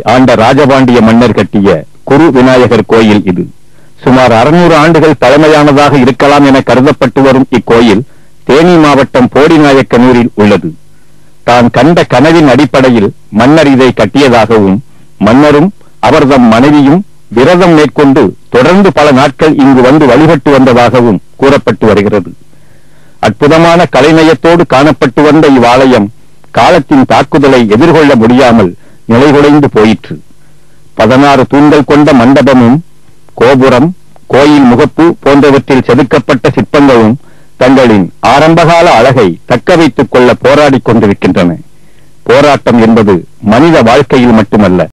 ஆண்ட ராஜபாண்டிய மன்னர் கட்டிய குரு விநாயகர் கோயில் இது சுமார் அறுநூறு ஆண்டுகள் பழமையானதாக இருக்கலாம் என கருதப்பட்டு வரும் இக்கோயில் தேனி மாவட்டம் போடிநாயக்கனூரில் உள்ளது தான் கண்ட கனவின் அடிப்படையில் மன்னர் இதை கட்டியதாகவும் மன்னரும் அவர்தம் மனைவியும் விரதம் மேற்கொண்டு தொடர்ந்து பல நாட்கள் இங்கு வந்து வழிபட்டு வந்ததாகவும் கூறப்பட்டு வருகிறது அற்புதமான கலைநயத்தோடு காணப்பட்டு வந்த இவ்வாலயம் காலத்தின் தாக்குதலை எதிர்கொள்ள முடியாமல் நிலைகுலைந்து போயிற்று பதினாறு தூண்கள் கொண்ட மண்டபமும் கோபுரம் கோயில் முகப்பு போன்றவற்றில் செதுக்கப்பட்ட சிற்பங்களும் தங்களின் ஆரம்பகால அழகை தக்க வைத்துக் கொள்ள போராடிக் கொண்டிருக்கின்றன போராட்டம் என்பது மனித வாழ்க்கையில் மட்டுமல்ல